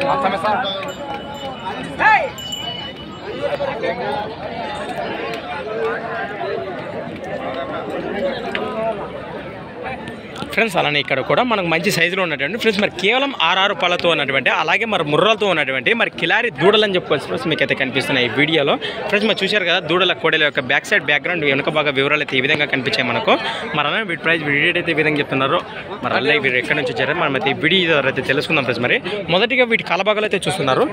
Friends అలానే ఇక్కడ కూడా మనకు మంచి సైజులో ఉన్నటువంటి ఫ్రెండ్స్ మరి కేవలం ఆరు పళ్ళతో ఉన్నటువంటి అలాగే మరి ముర్రలతో ఉన్నటువంటి మరి కిలారి దూడలు అని చెప్పుకోవచ్చు ఫ్రెండ్స్ మీకు అయితే కనిపిస్తున్నాయి ఈ వీడియోలో ఫ్రెండ్స్ మరి చూశారు కదా దూడల కోడల యొక్క బ్యాక్ సైడ్ బ్యాక్గ్రౌండ్ వెనుక బాగా వివరాలు అయితే ఈ విధంగా కనిపించాయి మనకు మరి అలానే వీటి ప్రైస్ వీడియో అయితే ఈ విధంగా చెప్తున్నారు మరి అలా వీరు ఎక్కడి నుంచి వచ్చారో మనం అయితే ఈ వీడియో ద్వారా అయితే తెలుసుకుందాం ఫ్రెండ్స్ మరి మొదటిగా వీటి కలబాగాలు అయితే చూస్తున్నారు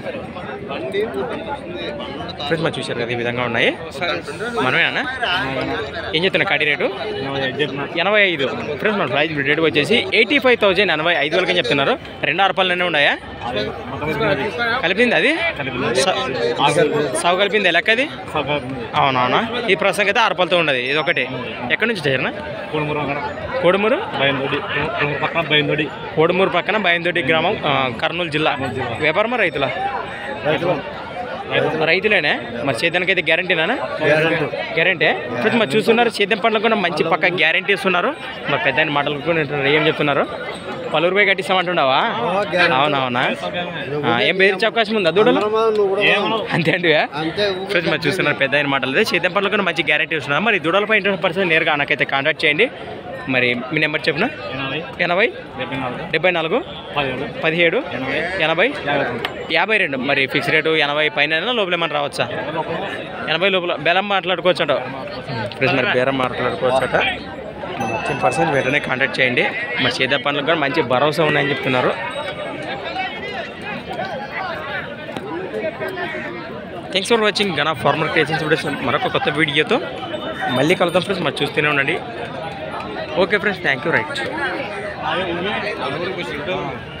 ఫ్రెండ్స్ మరి చూశారు కదా ఈ విధంగా ఉన్నాయి మనమేనా ఏం చెప్తున్నా కడి రేటు ఎనభై ఐదు ఫ్రెండ్స్ మన ప్రైస్ రేట్ వచ్చేసి ఎయిటీ ఫైవ్ థౌజండ్ ఎనభై ఐదు వరకు చెప్తున్నారు రెండు అరపాలనే ఉన్నాయా కలిపింది అది స- సవ కలిపింది లెక్క అది అవునవునా ఈ ప్రస్తుతం అయితే అరపాలతో ఉండదు ఇది ఒకటి ఎక్కడి నుంచి చేరనా కోడుమూరు పక్కన బయలుదేరి కోడుమూరు పక్కన బయందొడ్డి గ్రామం ఆ, కర్నూలు జిల్లా వ్యాపారమా రైతులా రైతులేనే మరి సేద్యానికి అయితే గ్యారంటీనా గ్యారంటీ ఇప్పుడు మరి చూస్తున్నారు సేద్యం పండ్లకు కూడా మంచి పక్క గ్యారంటీ ఇస్తున్నారు మరి పెద్ద ఆయన మాటలు కూడా వింటున్నారు. ఏం చెప్తున్నారు పలువురు పోయి కట్టిస్తామంటున్నావా అవునవునా ఆ, ఏం బెదిరించే అవకాశం ఉందా దూడలు అంతే అండి ఫ్రెండ్స్ మరి చూస్తున్నారు పెద్ద ఆయన మాటలు అయితే సేద్యం పండ్లకు కూడా మంచి గ్యారంటీ ఇస్తున్నారు మరి దూడలపై ఇంట్రెస్ట్ పర్సన్ నేరుగా నాకైతే కాంటాక్ట్ చేయండి మరి మీ నెంబర్ చెప్పిన ఎనభై డెబ్బై నాలుగు పదిహేడు ఎనభై యాభై రెండు మరి ఫిక్స్ రేటు ఎనభై పైన లోపల ఏమన్నా రావచ్చా ఎనభై లోపల బేరం మాట్లాడుకోవచ్చట ఫ్రెండ్స్ మరి బేరం మాట్లాడుకోవచ్చట వచ్చిన పర్సన్ వెంటనే కాంటాక్ట్ చేయండి మరి చేద్ద పనులకు కూడా మంచి భరోసా ఉన్నాయని చెప్తున్నారు థ్యాంక్స్ ఫర్ వాచింగ్ గనా ఫార్మర్ క్రియేషన్స్ వీడియోస్ మరొక కొత్త వీడియోతో మళ్ళీ కలుద్దాం ఫ్రెండ్స్ మరి చూస్తూనే ఉండండి okay friends thank you right